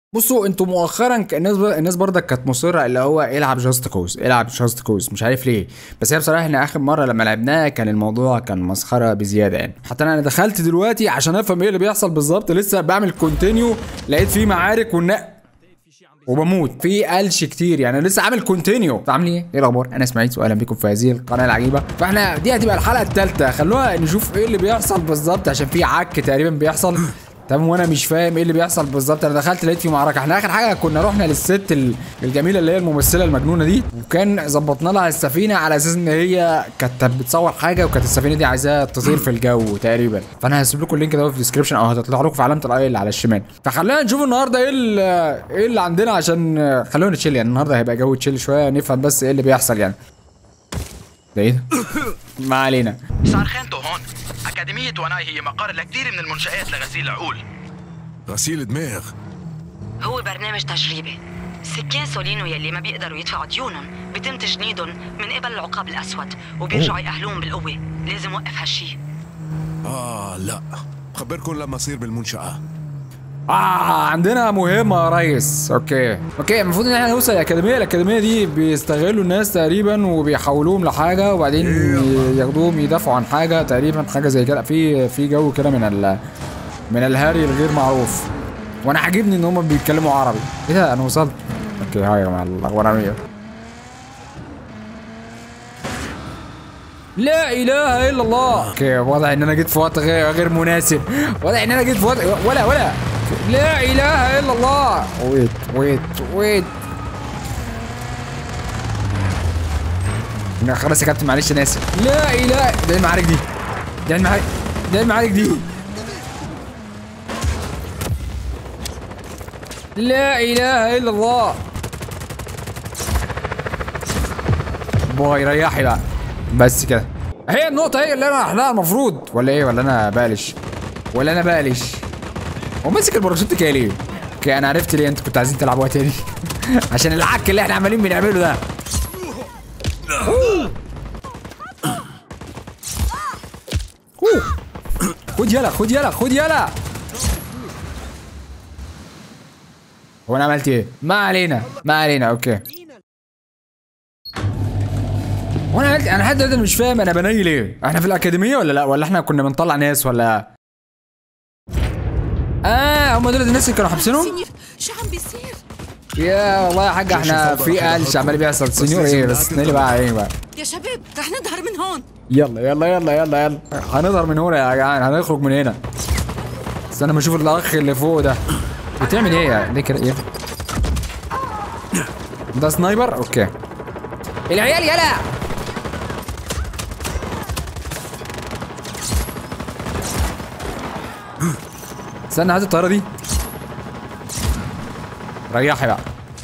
بصوا انتوا مؤخرا ك- الناس ب... الناس برضك كانت مصره اللي هو العب جاست كوز العب جاست كوز مش عارف ليه بس هي بصراحه احنا اخر مره لما لعبناها كان الموضوع كان مسخره بزياده يعني حتى انا دخلت دلوقتي عشان افهم ايه اللي بيحصل بالظبط لسه بعمل كونتينيو لقيت فيه معارك والنق وبموت في قلش كتير يعني لسه عامل كونتينيو عاملين ايه؟ ايه الاخبار؟ انا اسماعيل واهلا بيكم في هذه القناه العجيبه فاحنا دي هتبقى الحلقه الثالثه خلونا نشوف ايه اللي بيحصل بالظبط عشان في عك تقريبا بيحصل تمام وانا مش فاهم ايه اللي بيحصل بالظبط انا دخلت لقيت في معركه احنا اخر حاجه كنا رحنا للست ال- الجميله اللي هي الممثله المجنونه دي وكان ظبطنا لها السفينه على اساس ان هي كانت بتصور حاجه وكانت السفينه دي عايزاها تطير في الجو تقريبا فانا هسيب لكم اللينك ده في الديسكربشن او هتطلع لكم في علامه الاي اللي على الشمال فخلينا نشوف النهارده ايه ال- ايه اللي عندنا عشان خلونا نتشيل يعني النهارده هيبقى جو تشيل شويه نفهم بس ايه اللي بيحصل يعني ده ايه ده؟ ما علينا صار خانته هون أكاديمية وناي هي مقر لكثير من المنشآت لغسيل العقول غسيل دماغ هو برنامج تجريبي سكان سولينو يلي ما بيقدروا يدفعوا ديونهم بيتم تجنيدهم من قبل العقاب الأسود وبيرجعوا يأهلون بالقوة لازم وقف هالشي آه لا خبركم لما أصير بالمنشأة اه عندنا مهمة يا ريس اوكي اوكي المفروض ان احنا نوصل الاكاديمية الاكاديمية دي بيستغلوا الناس تقريبا وبيحولوهم لحاجة وبعدين ياخدوهم يدافعوا عن حاجة تقريبا حاجة زي كده في في جو كده من ال من الهري الغير معروف وانا عاجبني ان هم بيتكلموا عربي ايه ده انا وصلت اوكي هاي يا جماعة الاخبار لا اله الا الله اوكي واضح ان انا جيت في وقت غير, غير مناسب واضح ان انا جيت في وقت ولا ولا لا اله الا الله ويت ويت ويت لا خلاص يا كابتن معلش انا اسف لا اله ده المعارك دي ده المعارك ده المعارك دي لا اله الا الله باي ريحي بقى بس كده هي النقطة هي اللي انا راح لها المفروض ولا ايه ولا انا بقلش ولا انا بقلش هو ماسك الباراشوت كده ليه؟ اوكي انا عرفت ليه انتوا كنتوا عايزين تلعبوها تاني عشان العك اللي احنا عمالين بنعمله ده أوه. أوه. خد يلا خد يلا خد يلا هو انا عملت ايه؟ ما علينا ما علينا اوكي وانا عملت انا لحد دلوقتي مش فاهم انا بنيل ايه؟ احنا في الاكاديميه ولا لا؟ ولا احنا كنا بنطلع ناس ولا اه هم دول الناس اللي كانوا حابسينهم؟ سينيور شو عم بيصير؟ يا والله يا حاجه احنا في قلش عمال بيحصل سنيور ايه بس نيلي بقى ايه بقى يا شباب رح نظهر من هون يلا يلا يلا يلا يلا هنظهر من هنا يا جدعان هنخرج من هنا استنى ما اشوف الاخ اللي فوق ده بتعمل ايه يا ليه كده ايه ده سنايبر اوكي العيال يلا استنى هات الطياره دي ريحي بقى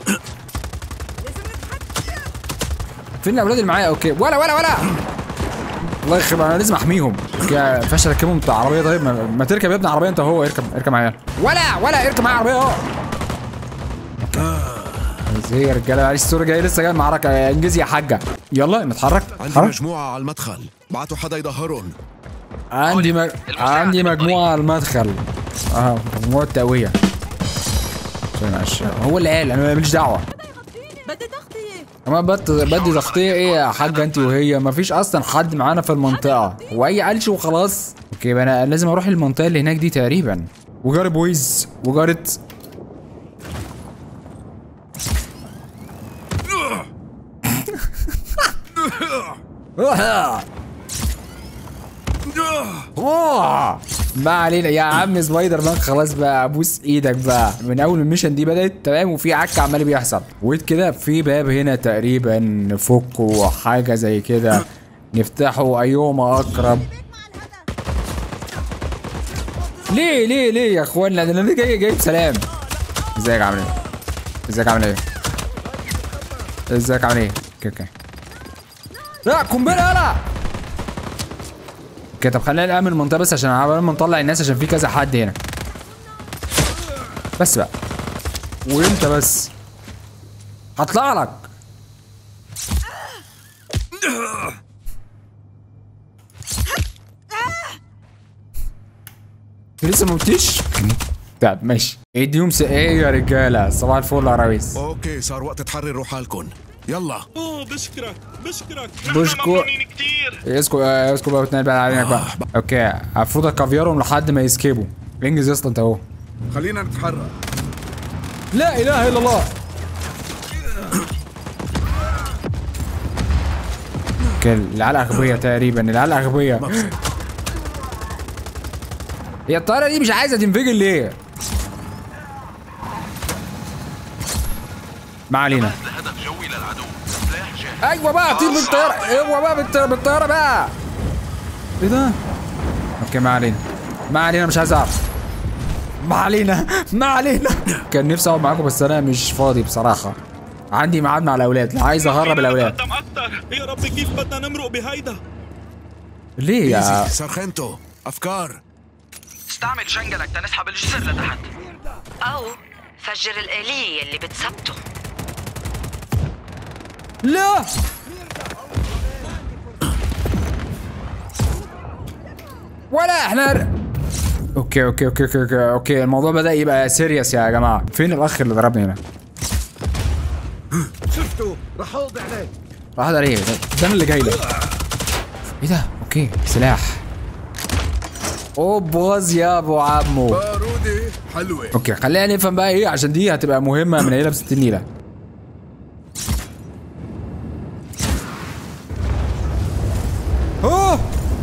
فين الاولاد اللي معايا اوكي ولا ولا ولا الله يخرب انا لازم احميهم يا فاشل اركبهم بتاع عربيه طيب ما, ما تركب يا ابني عربيه انت هو اركب اركب معايا ولا ولا اركب معايا عربيه اهو بس هي يا رجاله معلش السوري جاي لسه جاي المعركه انجزي يا حاجه يلا نتحرك عندي نتحرك. مجموعة على المدخل بعتوا حدا يظهرهم عندي مج... عندي مجموعه على المدخل اه مجموعه تقويه عشان عشان هو اللي قال انا ماليش دعوه بدي تغطية اما بد بدي تغطيه ايه يا حاجه انت وهي مفيش اصلا حد معانا في المنطقه هو اي قلش وخلاص اوكي يبقى انا لازم اروح المنطقه اللي هناك دي تقريبا وجارة بويز وجارة أوه. ما علينا يا عم سبايدر مان خلاص بقى ابوس ايدك بقى من اول الميشن دي بدات تمام وفي عك عمال بيحصل ويت كده في باب هنا تقريبا نفكه حاجه زي كده نفتحه ايهما اقرب ليه ليه ليه يا اخوانا ده انا جاي جاي بسلام ازيك عامل ايه ازيك عامل ايه ازيك عامل ايه اوكي اوكي لا قنبله يلا اوكي طب خلينا نأمن المنطقة بس عشان عمال ما نطلع الناس عشان في كذا حد هنا بس بقى وانت بس هطلع لك لسه ما متيش طب ماشي اديهم س... ايه يا رجاله صباح الفل يا ريس اوكي صار وقت تحرروا حالكم يلا اوه بشكرك بشكرك بشكو- ممنونين كتير اسكو آه، اسكو بقى واتنين بقى عليك بقى اوكي المفروض اكافيرهم لحد ما يسكيبوا انجز يا اسطى انت اهو خلينا نتحرك لا اله الا الله اوكي العيال اغبياء تقريبا العيال اغبياء هي الطياره دي مش عايزه تنفجر ليه ما علينا هدف جوي للعدو سلاح جاهز ايوه بقى طير بالطياره ايوه بقى بالط- بالطياره بقى ايه ده اوكي ما علينا ما علينا مش عايز اعرف ما علينا ما علينا كان نفسي اقعد معاكم بس انا مش فاضي بصراحه عندي ميعاد مع الاولاد لا عايز اهرب الاولاد نتقدم اكتر يا رب كيف بدنا نمرق بهيدا ليه يا ايزي سارخنتو افكار استعمل شنجلك تنسحب الجسر لتحت أو فجر الآلية اللي بتثبته لا ولا احنا اوكي اوكي اوكي اوكي اوكي, أوكي. الموضوع بدأ يبقى سيريس يا جماعة فين الأخ اللي ضربني هنا؟ شفتوا رح اقضي عليه راح عليه ده, ده أنا اللي جاي له ايه ده؟ اوكي سلاح اوه باظ يا ابو عمو بارودي حلوه اوكي خلينا نفهم بقى ايه عشان دي هتبقى مهمة من عيلة بست النيلة اوه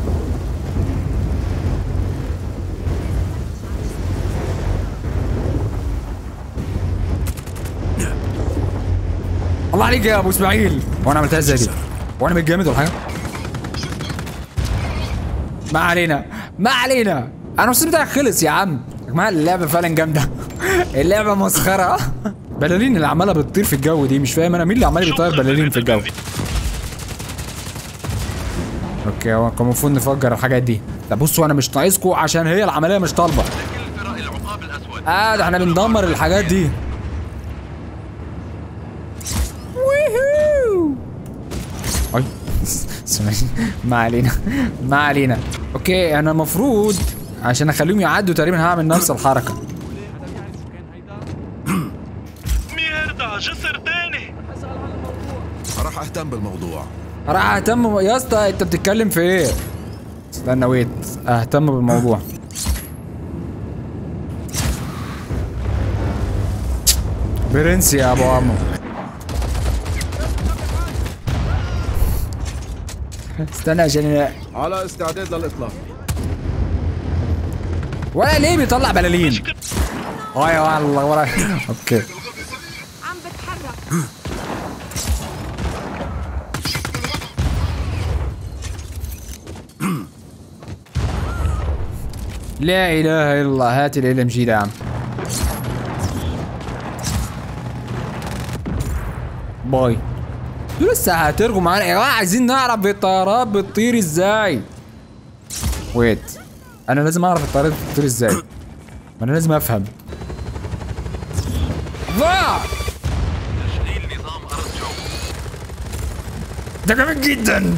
الله عليك يا ابو اسماعيل وانا عملتها ازاي دي؟ وانا متجامد ولا حاجه؟ ما علينا ما علينا انا الصوت بتاعك خلص يا عم يا جماعه اللعبه فعلا جامده اللعبه مسخره بلالين اللي عماله بتطير في الجو دي مش فاهم انا مين اللي عمال بيطير بلالين في الجو اوكي هو كان المفروض نفجر الحاجات دي طب بصوا انا مش ناقصكم عشان هي العمليه مش طالبه كل فرق العقاب الاسود اه ده احنا بندمر الحاجات دي ويهو اي سمعت ما علينا ما علينا اوكي انا المفروض عشان اخليهم يعدوا تقريبا هعمل نفس الحركه ميردا جسر تاني راح اهتم بالموضوع راح اهتم يا اسطى انت بتتكلم في ايه استنى ويت اهتم بالموضوع برنس يا ابو عمو استنى عشان على استعداد للاطلاق ولا ليه بيطلع بلالين اي والله ورا اوكي عم بتحرك لا اله الا الله هات ال ام جي ده يا عم باي انتوا لسه هترجوا معانا يا جماعه عايزين نعرف الطيارات بتطير ازاي ويت انا لازم اعرف الطيارات بتطير ازاي ما انا لازم افهم ضاع تشغيل نظام ارض جو ده جامد جدا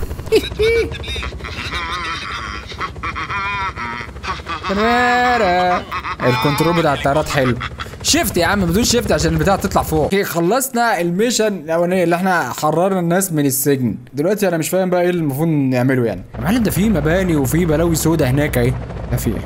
ترارا. الكنترول بتاع الطيارات حلو شيفت يا عم بدون شيفت عشان البتاع تطلع فوق اوكي خلصنا الميشن الاولانيه اللي احنا حررنا الناس من السجن دلوقتي انا مش فاهم بقى ايه اللي المفروض نعمله يعني يا معلم ده في مباني وفي بلاوي سودا هناك اهي ده في ايه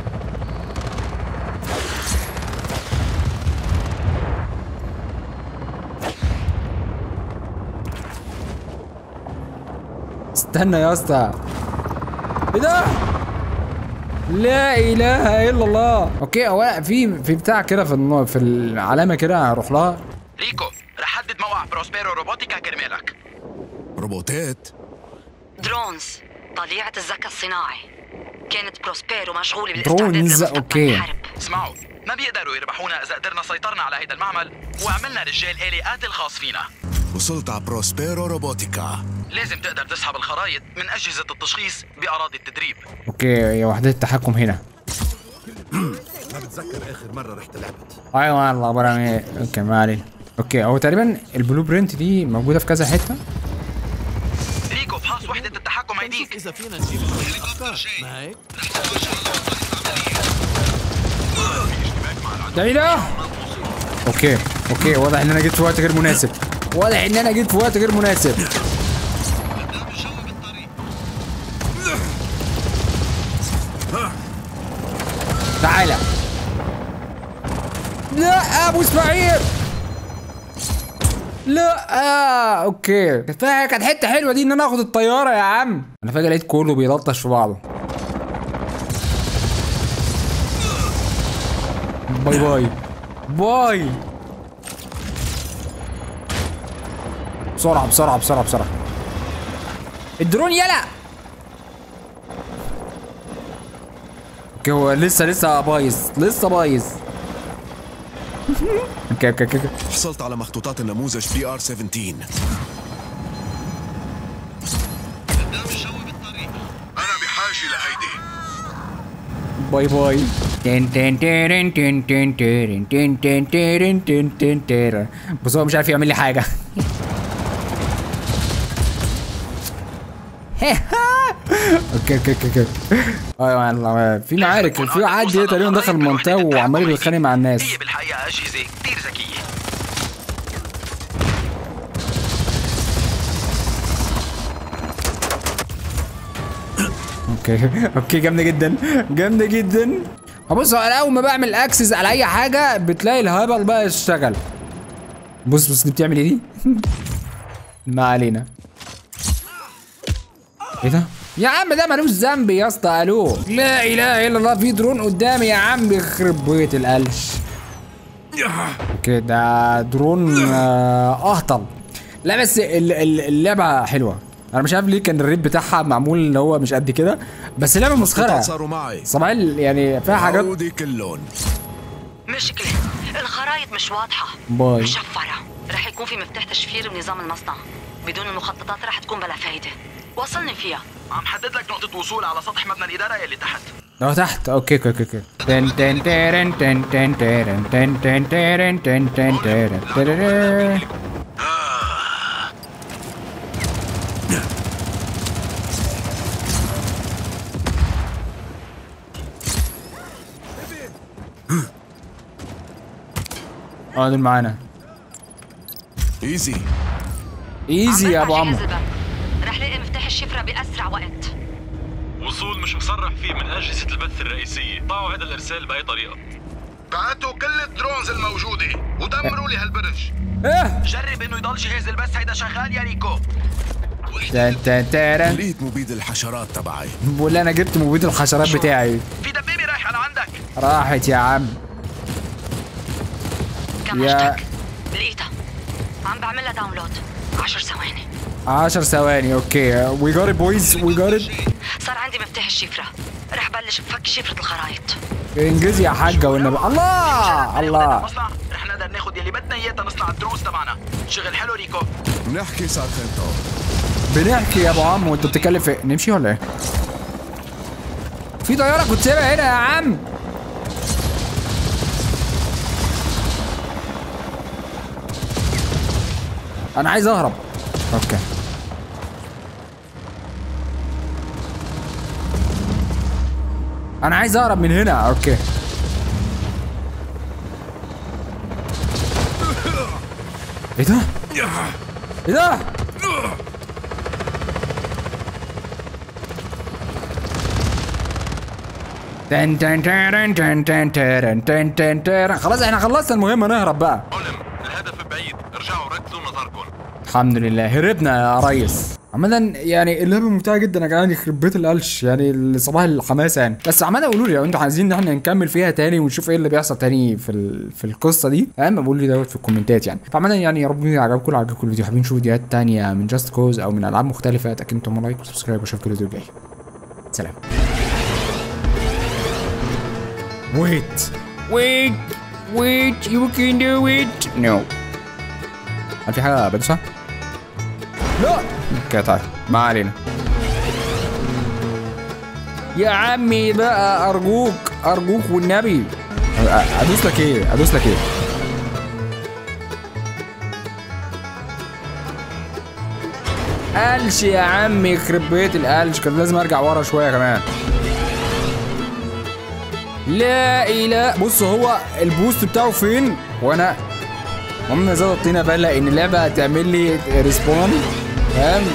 استنى يا اسطى ايه ده لا اله الا الله اوكي هو في في بتاع كده في النو- في العلامه كده هروح لها ريكو رح حدد موقع بروسبيرو روبوتيكا كرمالك روبوتات درونز طليعة الذكاء الصناعي كانت بروسبيرو مشغولة بالاستعداد درونز، لمستقبل أوكي. الحرب اسمعوا ما بيقدروا يربحونا اذا قدرنا سيطرنا على هيدا المعمل وعملنا رجال آلي قاتل خاص فينا وصلت على بروسبيرو روبوتيكا لازم تقدر تسحب الخرايط من أجهزة التشخيص بأراضي التدريب اوكي هي وحدات التحكم هنا ما بتذكر اخر مره رحت لعبت ايوه والله عباره عن ايه اوكي ما علينا اوكي هو تقريبا البلو برنت دي موجوده في كذا حته ريكو فحص وحدة التحكم هيديك اذا فينا نجيب شوية افكار ما هيك ده ايه ده اوكي اوكي واضح ان انا جيت في وقت غير مناسب واضح ان انا جيت في وقت غير مناسب تعالى لا ابو اسماعيل لا آه. اوكي كانت فيها- كانت حته حلوه دي ان انا اخد الطياره يا عم انا فجاه لقيت كله بيلطش في بعضه باي باي باي بسرعه بسرعه بسرعه بسرعه الدرون يلا اوكي هو لسه لسه بايظ لسه بايظ اوكي اوكي اوكي حصلت على مخطوطات النموذج بي ار 17 أنا بحاجة لهيدي باي باي تن تن تيرن تن تن تيرن تن تن تيرن تن تن تيرن بس هو مش عارف يعمل لي حاجة اوكي اوكي اوكي اوكي ايوه والله في معارك في عادي تقريبا دخل المنطقة وعمال بيتخانق مع الناس هي بالحقيقة أجهزة كتير ذكية اوكي اوكي جامده جدا جامده جدا بص انا اول ما بعمل اكسس على اي حاجه بتلاقي الهبل بقى يشتغل بص بص دي بتعمل ايه دي ما علينا ايه ده يا عم ده ملوش ذنب يا اسطى الو لا اله الا الله في درون قدامي يا عم يخرب بيت القلش اوكي ده درون آه، اهطل لا بس ال- ال- اللعبه حلوه انا مش عارف ليه كان الريت بتاعها معمول ان هو مش قد كده بس اللعبه مسخره صاروا معي صباح ال- يعني فيها حاجات عودي كلهم مشكلة الخرايط مش واضحة باي. مشفرة رح يكون في مفتاح تشفير بنظام المصنع بدون المخططات رح تكون بلا فايدة وصلني فيها عم حدد لك نقطة وصول على سطح مبنى الإدارة يلي تحت لو تحت اوكي اوكي اوكي اوكي تن تن تيرن تن تن تيرن تن تن تيرن تن تن تيرن تيرن. اه دول معانا ايزي ايزي يا ابو عم عمرو بفتح جهاز الباب. رح لاقي مفتاح الشفرة بأسرع وقت وصول مش مصرح فيه من أجهزة البث الرئيسية ضعوا هذا الإرسال بأي طريقة بعتوا كل الدرونز الموجودة ودمروا لي هالبرج ايه جرب إنه يضل جهاز البث هيدا شغال يا ريكو تن تن تيرن لقيت مبيد الحشرات تبعي بقول لي انا جبت مبيد الحشرات بتاعي في دبابة رايحة لعندك راحت يا عم كم يا- هاشتاج لقيتها عم بعملها داونلود عشر ثواني 10 ثواني اوكي وي جات بويز وي جات صار عندي مفتاح الشفرة رح بلش بفك شفرة الخرايط انجزي يا حاجه والنبي الله الله المصنع رح نقدر ناخد يلي بدنا إياه تنصنع الدروس تبعنا شغل حلو ريكو نحكي سارخنتو بنحكي يا ابو عم وانت بتتكلم في نمشي ولا ايه؟ في طياره كنت سايبها هنا يا عم انا عايز اهرب اوكي انا عايز اهرب من هنا اوكي ايه ده؟ ايه ده؟ تن تن تن تن تن تن تن تن تن خلاص احنا خلصنا المهمة نهرب بقى علم الهدف بعيد ارجعوا ركزوا نظركم الحمد لله هربنا يا ريس عامة يعني اللعبة ممتعة جدا يا جدعان يخرب بيت القلش يعني صباح الحماسة يعني بس عامة قولوا لي لو انتوا عايزين ان احنا نكمل فيها تاني ونشوف ايه اللي بيحصل تاني في ال... في القصة دي اهم قولوا لي دوت في الكومنتات يعني فعامة يعني يا رب عجبكم عجبكم الفيديو حابين تشوفوا فيديوهات تانية من جاست كوز او من العاب مختلفة اتاكدوا انتم لايك وسبسكرايب واشوفكم الفيديو الجاي سلام Wait. Wait. Wait. You can do it. No. هل في حاجة بدوسها؟ لا. اوكي طيب ما علينا. يا عمي بقى أرجوك أرجوك والنبي. أ- أدوس لك إيه؟ أدوس لك إيه؟ قلش يا عمي يخرب بيت القلش كان لازم ارجع ورا شويه كمان لا اله بص هو البوست بتاعه فين وانا المهم زاد الطينه بقى ان اللعبه هتعمل لي ريسبون فاهم